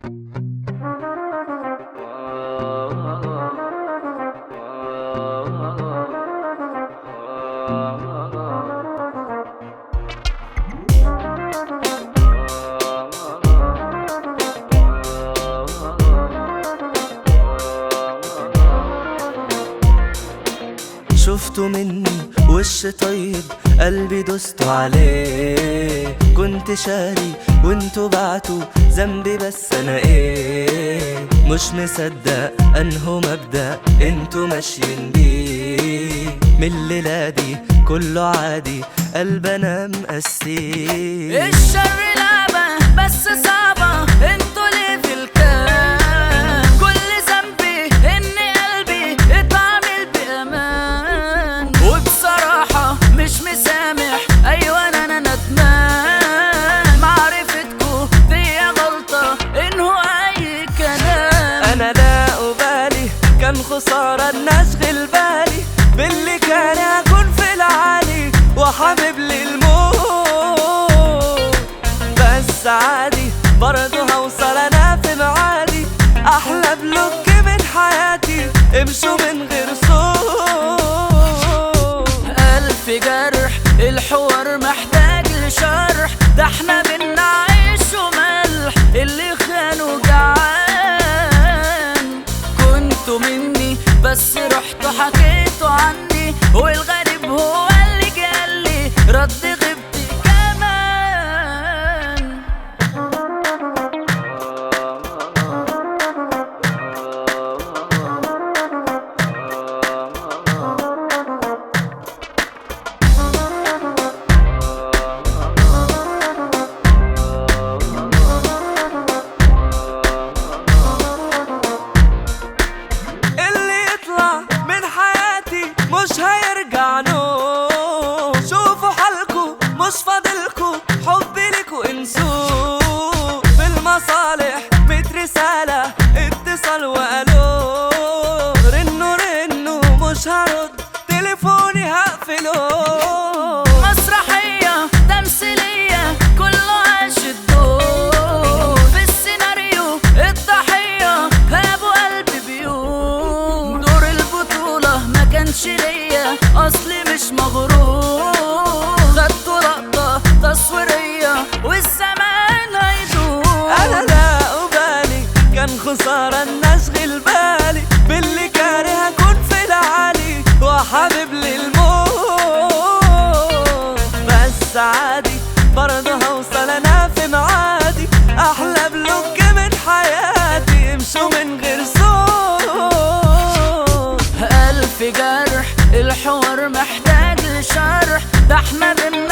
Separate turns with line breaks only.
شفته مني وش طيب قلبي دوسته عليه كنت شاري وانتوا بعتوا ذنبي بس انا ايه مش مصدق انه مبدأ انتوا ماشيين بيه من الليلة دي كله عادي قلب انا مقسيه
الشر لعبة بس صعبة انتوا ليه في الكام كل ذنبي ان قلبي اتعامل بامان وبصراحة مش مسامح ايوه انا انا ندمان معرفتكوا فيا غلطة انه اي كلام
انا لا أبالي كان خسارة ان اشغل بالي باللي كان اكون في العالي وحابب للموت بس عادي برضه هوصل انا في معادي احلى بلوك من حياتي امشوا من غير صوت
ألف جرح الحوار محتاج لشرح ده احنا بينا عيش وملح اللي خانوا جعان كنتوا مني بس رحتوا حكيتوا عني والغريب هو اللي جالي رد غيبتي كمان
اللي يطلع من حياتي مش هيرجع نو شوفوا حالكوا مش فاضلكوا حبي لكوا انسوه في المصالح ميت رسالة اتصال وقالوا رنوا رنوا مش هرد تليفوني هقفله
مسرحية تمثيلية كله عاش الدور في السيناريو الضحية هابوا قلبي بيوم دور البطولة ما كانش ليا أصلي مش مغرور خدتوا لقطة تصويرية والزمان هيدوم
انا لا ابالي كان خسارة ان اشغل بالي باللي كاره اكون في العالي وحابب للموت بس عادي برضه هوصل انا في معادي احلى بلوك من حياتي امشوا من غير صوت
ألف جرح الحوار محتاج لشرح ده احنا بينا